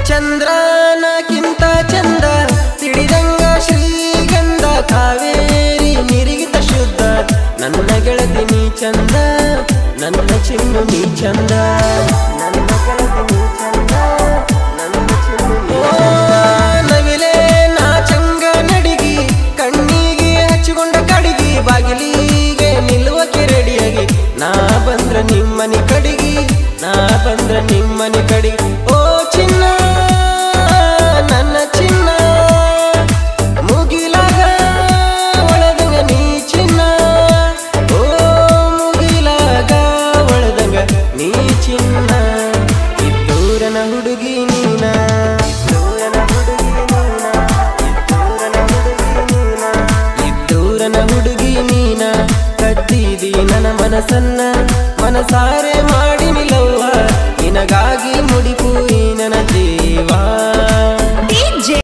ಚಂದ್ರನಕ್ಕಿಂತ ಚಂದ ತಿಳಿದಂಗ ಶ್ರೀಗಂಧ ಕಾವೇರಿ ನಿರಿಗಿತ ಶುದ್ಧ ನನ್ನ ಗೆಳತಿ ನೀ ಚಂದ ನನ್ನ ಚಿನ್ನು ನೀ ಚಂದ ನನ್ನ ಗೆಳತಿ ನೀ ಚಂದ ನನ್ನ ಚಿನ್ನು ನೀ ಚಂದ. ನವಿಲೆ ನಾಚಂಗ ನಡಿಗಿ ಕಣ್ಣಿಗೆ ಹಚ್ಚಿಕೊಂಡ ಕಡಿಗಿ ಬಾಗಿಲಿಗೆ ನಿಲ್ಲುವಕ್ಕೆ ರೆಡಿಯಾಗಿ ನಾ ಬಂದ್ರ ನಿಮ್ಮನಿ ಕಡಿಗಿ ನಾ ಬಂದ್ರ ನಿಮ್ಮನಿ ಕಡಿಗಿ ಓ ಚಿನ್ನ ನನ್ನ ಚಿನ್ನ ಮುಗಿಲಾಗ ಒಳದಂಗ ನೀ ಚಿನ್ನ ಓ ಮುಗಿಲಾಗ ಒಳದಂಗ ನೀ ಚಿನ್ನ ಇದ್ದೂರನ ಹುಡುಗಿ ನೀನ ಇದ್ದೂರನ ಹುಡುಗಿ ನೀನ ಇದ್ದೂರನ ಹುಡುಗಿ ನೀನ ಇದ್ದೂರನ ಹುಡುಗಿ ನೀನ ಕದ್ದಿದಿ ನನ್ನ ಮನಸ್ಸನ್ನ ಮನಸಾರೆ